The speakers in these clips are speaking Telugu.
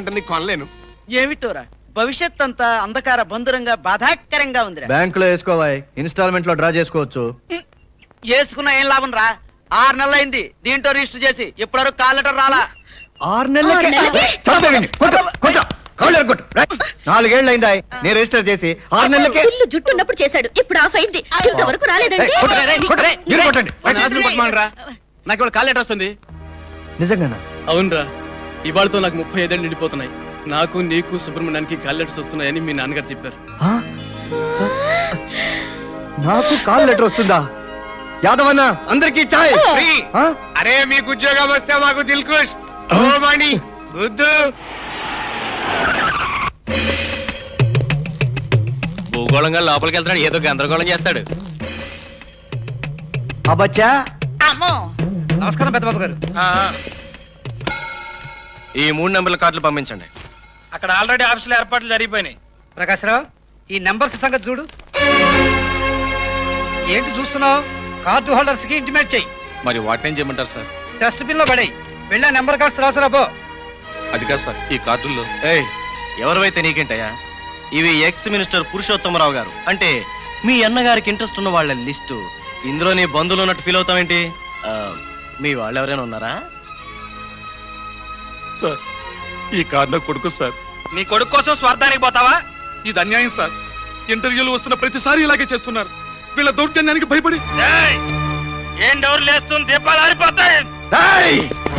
అంటే నీకు కొనలేను ఏమిటోరా భవిష్యత్ అంతా అంధకార బంధురంగా బాధాకరంగా ఉందిరా బ్యాంకులో వేసుకోవాయి ఇన్స్టాల్మెంట్ లో డ్రా చేసుకోవచ్చు చేసుకున్న ఏం లాభం రా ఆరు నెలలు అయింది దీంట్లో రిజిస్టర్ చేసి ఇప్పటివరకు కాల్ లెటర్ రాలా ఆరు నెలలకి ఆరు నెలలకి? చంపేయండి. కొట్టు, కొట్టు. కాళ్ళు ఎరగొట్టు. రైట్. నాలుగేళ్ళు అయిందా నేను రిజిస్టర్ చేసి ఆరు నెలలకే ఇల్లు జుట్టున్నప్పుడు చేశాడు ఇప్పుడు ఆఫ్ అయింది ఇంతవరకు రాలేదంటే ఏయ్, కొట్టు, రేయ్, కొట్టు, రేయ్. మీరు కొట్టండి నాకు ఇవాళ కాల్ లెటర్ వస్తుంది నిజంగానా అవునరా ఇవాళతో నాకు ముప్పై ఐదేళ్ళు నిండిపోతున్నాయి నాకు నీకు సుబ్రహ్మణ్యానికి కాల్ లెటర్స్ వస్తున్నాయని మీ నాన్నగారు చెప్పారు ఆ? నాకు కాల్ లెటర్ వస్తుందా యాదవన్న అందరికీ చాయ్ ఆ? అరే మీకు ఉద్యోగం వస్తే మాకు దిల్కుష్ ఓ మణి బుద్ధు భూగోళంగా లోపలికి వెళ్తాడు ఏదో గందరగోళం చేస్తాడు అబ్బచ్చా నమస్కారం పెద్దబాబు గారు ఈ మూడు నెంబర్ల కార్డులు పంపించండి అక్కడ ఆల్రెడీ ఆఫీసులో ఏర్పాట్లు జరిగిపోయినాయి ప్రకాశ్రావు ఈ నెంబర్స్ సంగతి చూడు ఏంటి చూస్తున్నావు కార్డు హోల్డర్స్ కి ఇంటిమేట్ చెయ్యి మరి వాటిని చేయమంటారు సార్ డస్ట్ బిన్ లో పడేయి వెళ్ళా నెంబర్ కార్డ్స్ రాసురా పో అది కాదు సార్ ఈ కార్డుల్లో ఏయ్ ఎవరివైతే నీకేంటయ్యా ఇవి ఎక్స్ మినిస్టర్ పురుషోత్తమరావు గారు అంటే మీ అన్నగారికి ఇంట్రెస్ట్ ఉన్న వాళ్ళ లిస్టు ఇందులో నీ బంధువులు ఉన్నట్టు ఫీల్ అవుతావేంటి ఆ, మీ వాళ్ళు ఎవరైనా ఉన్నారా సార్ ఈ కార్ నా కొడుకు సార్ నీ కొడుకు కోసం స్వార్థానికి పోతావా ఇది అన్యాయం సార్ ఇంటర్వ్యూలు వస్తున్న ప్రతిసారి ఇలాగే చేస్తున్నారు వీళ్ళ దౌర్జన్యానికి భయపడి ఏం డోర్ లేస్తుంది దీపాలు ఆరిపోతాయి ఏయ్!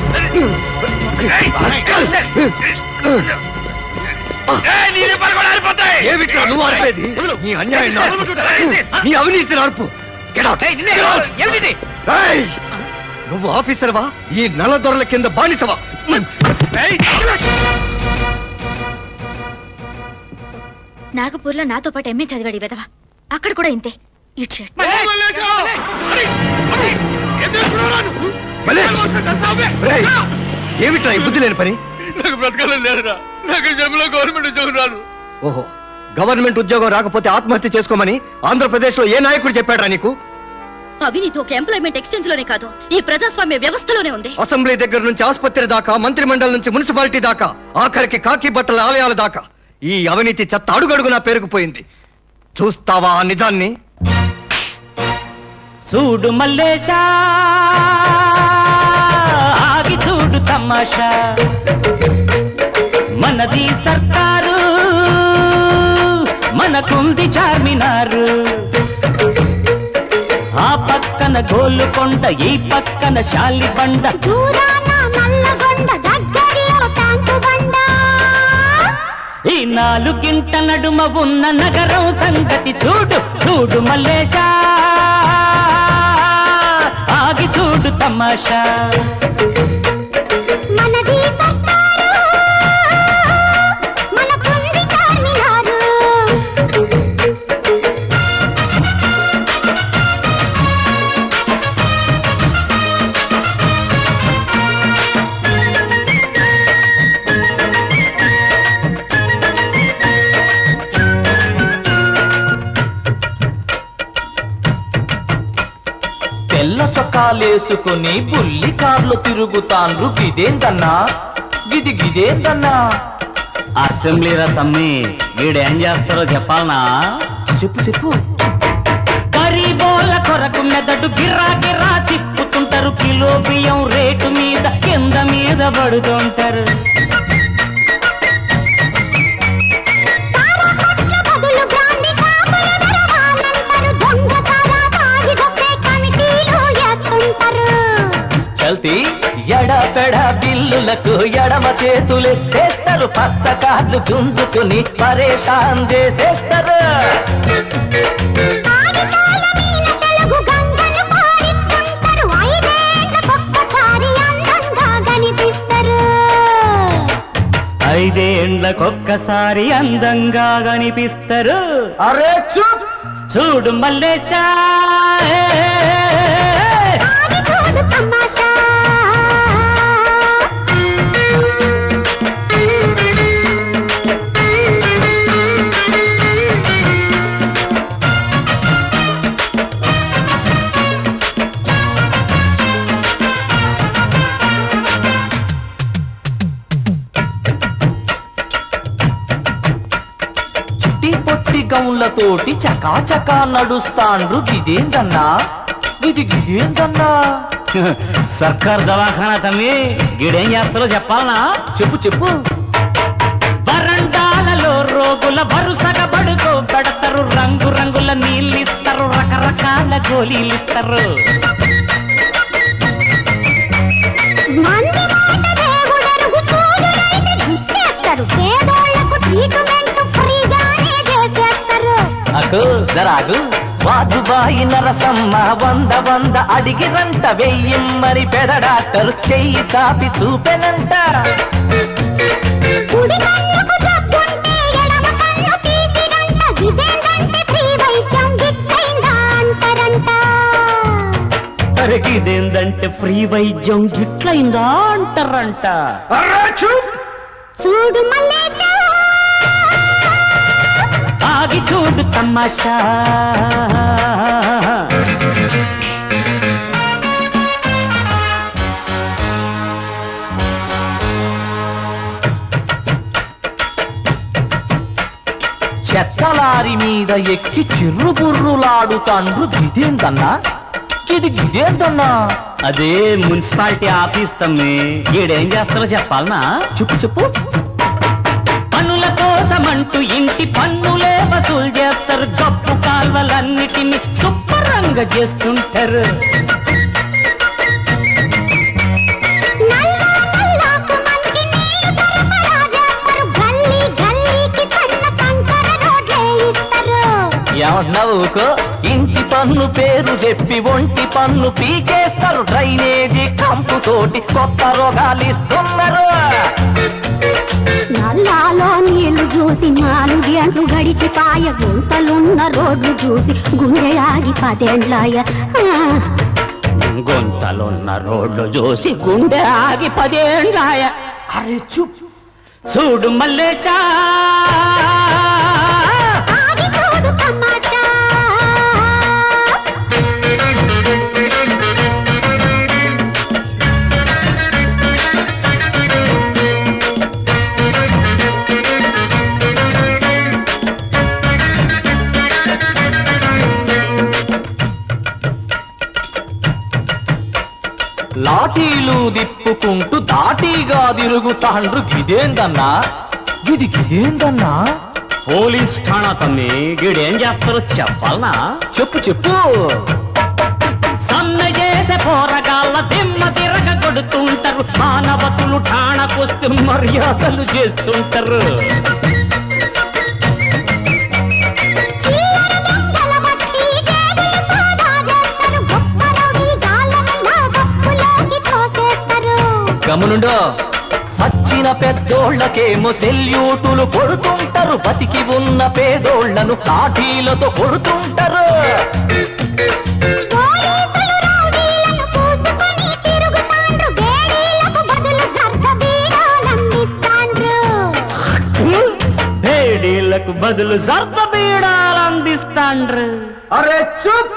ఏమిట్రా నువ్వు ఆర్పేది నీ అన్యాయం నార్పు. నీ అవినీతి నార్పు Get out. Get out. ఏయ్! నువ్వు ఆఫీసర్వా ఈ నల్లదొరల కింద బానిసవా నాగపూర్లో నాతో పాటు ఎంఏ చదివాడు ఈ విధవ అక్కడ కూడా ఇంతే ఇట్ షర్ట్ మలేష్! రేయ్! ఏమిట్రా ఈ బుద్ధి లేని పని నాకు బ్రతకాలని లేదురా నాకు జన్మలో గవర్నమెంట్ ఉద్యోగం రాదు ఓహో గవర్నమెంట్ ఉద్యోగం రాకపోతే ఆత్మహత్య చేసుకోమని ఆంధ్రప్రదేశ్ లో ఏ నాయకుడు చెప్పాడ్రా నీకు అవినీతి ఒక ఎంప్లాయ్మెంట్ ఎక్స్చేంజ్ లోనే కాదు ఈ ప్రజాస్వామ్య వ్యవస్థలోనే ఉంది అసెంబ్లీ దగ్గర నుంచి ఆసుపత్రి దాకా మంత్రి మండలి నుంచి మున్సిపాలిటీ దాకా ఆఖరికి కాకి బట్టల ఆలయాల దాకా ఈ అవినీతి చెత్త అడుగడుగునా పేరుకుపోయింది చూస్తావా ఆ నిజాన్ని చూడు మల్లేశా ఆగి చూడు తమాషా మనది సర్కారు మనకుంది చార్మినారు ఆ పక్కన గోలుకొండ ఈ పక్కన శాలిబండ ఈ నాలుగింట నడుమ ఉన్న నగరం సంగతి చూడు చూడు మల్లేశా ఆగి చూడు తమాషా తెల్ల చొక్కాలేసుకుని బుల్లి కార్లు తిరుగుతాన్రు గిదేందన్నా గిది గిదేందన్నా అసెంబ్లీ రసమ్మి వీడేం చేస్తారో చెప్పాలనా చెప్పు చెప్పు గరీబోల కొరకు మెదడు గిర్రా గిర్రా తిప్పుతుంటారు కిలో బియ్యం రేటు మీద కింద మీద పడుతుంటారు చల్తి ఎడపెడ బిల్లులకు ఎడమ చేతులెత్తేస్తారు పచ్చ కార్లు గుంజుకుని పరేషాన్ చేసేస్తారు ఐదేండ్లకొక్కసారి అందంగా కనిపిస్తారు అరే చూప్ చూడు మల్లేశా గౌన్లతోటి చకా చకా నడుస్తాండ్రు గిదేందన్నా ఇది గిదేందన్నా సర్కార్ దవాఖానా తమ్మి గిడేం చేస్తారో చెప్పాలనా చెప్పు చెప్పు వరండాలలో రోగుల వరుసగా పడుకో పెడతారు రంగు రంగుల నీళ్ళిస్తారు రకరకాల గోళీలిస్తారు మంది మాట దేవుడెరుగు చూడునైతే గుచ్చేస్తారు పేదోళ్లకు ట్రీట్మెంట్ ఫ్రీగానే చేసేస్తారు అకు జరాగు వాదుబాయి నరసమ్మ వంద వంద అడిగిరంట వెయ్యిమ్మరి పెద డాక్టర్ చెయ్యి చాపి చూపెనంట కుడి కన్నుకు జబ్బుంటే ఎడమ కన్ను తీసిరంట ఇదేంటంటే ఫ్రీ వైద్యం గిట్టైందా అంటారంట అరగిదేందంటే ఫ్రీ వైద్యం గిట్లయిందా అంటారంట చూడు మల్లేశా ఆగి చూడు తమాషా చెత్తలారి మీద ఎక్కి చిర్రు బుర్రులాడుతాండ్రు గిదేందన్నా ఇది గిదేందన్నా అదే మున్సిపాలిటీ ఆఫీస్ తమ్మి ఈడేం చేస్తారో చెప్పాలనా చెప్పు చెప్పు పనుల కోసమంటూ ఇంటి పన్నులే వసూలు చేస్తారు గప్పు కాల్వలన్నిటిని శుభ్రంగా చేస్తుంటారు నల్ల నల్లకు మంచి నీళ్లు సరఫరా చేస్తారు గల్లీ గల్లీకి సన్న కంకర రోడ్లే ఇస్తారు ఏమంటున్నావు ఊకో? ఇంటి పన్ను పేరు చెప్పి ఒంటి పన్ను పీకేస్తారు డ్రైనేజీ కంపు తోటి కొత్త రోగాలు ఇస్తున్నారు నల్లాలో నీళ్లు చూసి నాలుగు గంటలు గడిచిపాయ గుంతలున్న రోడ్లు చూసి గుండె ఆగి పదేండ్లాయ ఆ, గొంతలున్న రోడ్లు చూసి గుండె ఆగి పదేండాయ అరే చూ చూడు మల్లేశా ఆగి చూడు తమాషా లాఠీలు దిప్పుకుంటూ దాటీగా తిరుగుతాండ్రు గిదేందన్నా గిది గిదేందన్నా పోలీస్ ఠాణా తమ్మి గిడేం చేస్తారో చెప్పాలనా చెప్పు చెప్పు సన్న చేసే పోరగాళ్ళ దిమ్మ తిరగ కొడుతుంటారు మానవతులు ఠాణకొస్తే మర్యాదలు చేస్తుంటారు చీర దొంగల బట్టి జేబులు సోదా చేస్తారు గొప్ప రౌడీ గాళ్ళను నా గొప్పలోకి తోసేస్తారు గమనుండో సచ్చిన పెద్దోళ్ళకేమో సెల్యూటులు కొడుతుంటారు బతికి ఉన్న పేదోళ్లను లాఠీలతో కొడుతుంటారు పోలీసులు రౌడీలను పూసుకొని తిరుగుతాండ్రు బేడీలకు బదులు జర్ద బీడాలందిస్తాండ్రు బేడీలకు బదులు సర్ద బీడాలు అందిస్తాండ్రు అరే చూప్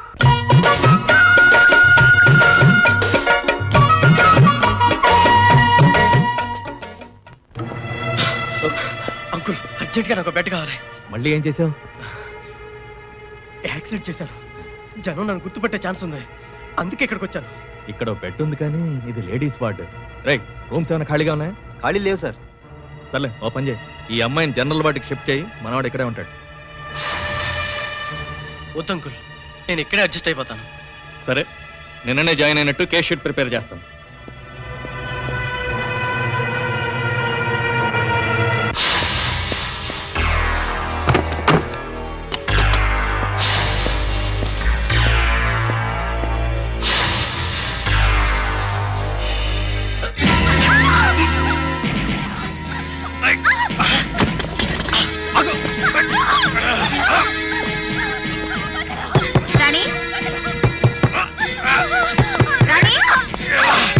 అంకుల్ అర్జెంట్ గా నాకు బెడ్ కావాలి మళ్ళీ ఏం చేసావు యాక్సిడెంట్ చేశాను జనం నన్ను గుర్తుపట్టే ఛాన్స్ ఉంది అందుకే ఇక్కడికి వచ్చాను ఇక్కడ బెడ్ ఉంది కానీ ఇది లేడీస్ వార్డ్ రైట్ రూమ్స్ ఏమైనా ఖాళీగా ఉన్నాయా ఖాళీ లేవు సార్ సర్లే ఓ పని చేయి ఈ అమ్మాయిని జనరల్ వార్డుకి షిఫ్ట్ చేయి మనవాడు ఇక్కడే ఉంటాడు వద్దు అంకుల్ నేను ఇక్కడే అడ్జస్ట్ అయిపోతాను సరే నిన్ననే జాయిన్ అయినట్టు కేస్ షీట్ ప్రిపేర్ చేస్తాను రాణి రాణి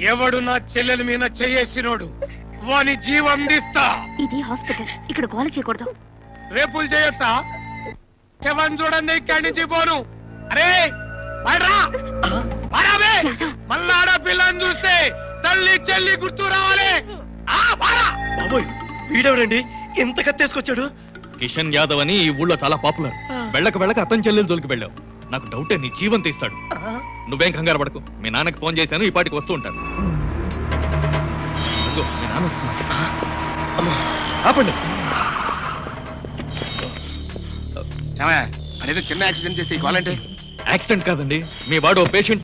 ఎవడు నా చెల్లెల మీద చెయ్యేసినోడు వాని జీవం తీస్తా ఇది హాస్పిటల్ ఇక్కడ గోల చేయకూడదు రేపులు చేయొచ్చా శవం చూడండి ఇక్కడి నుంచి పోను అరే వాడ్రా! వాడాబే! మళ్ళా ఆడపిల్లని చూస్తే తల్లి చెల్లి గుర్తు రావాలి ఆ, వాడా! బాబోయ్ వీడెవడండి ఎంత కత్తేసుకొచ్చాడు కిషన్ యాదవ్ అని ఈ ఊళ్ళో చాలా పాపులర్ వెళ్ళక వెళ్ళక అతని చెల్లెలు దొరికి వెళ్ళావు నాకు డౌటే నీ జీవం తీస్తాడు నువ్వేం కంగారు పడకు మీ నాన్నకి ఫోన్ చేశాను ఈ పాటికి వస్తూ ఉంటాను అదిగో, మీ నాన్న వస్తున్నాడు. ఆపండి అదేదో చిన్న యాక్సిడెంట్ చేస్తే కావాలంటే యాక్సిడెంట్ కాదండి మీ వాడు పేషెంట్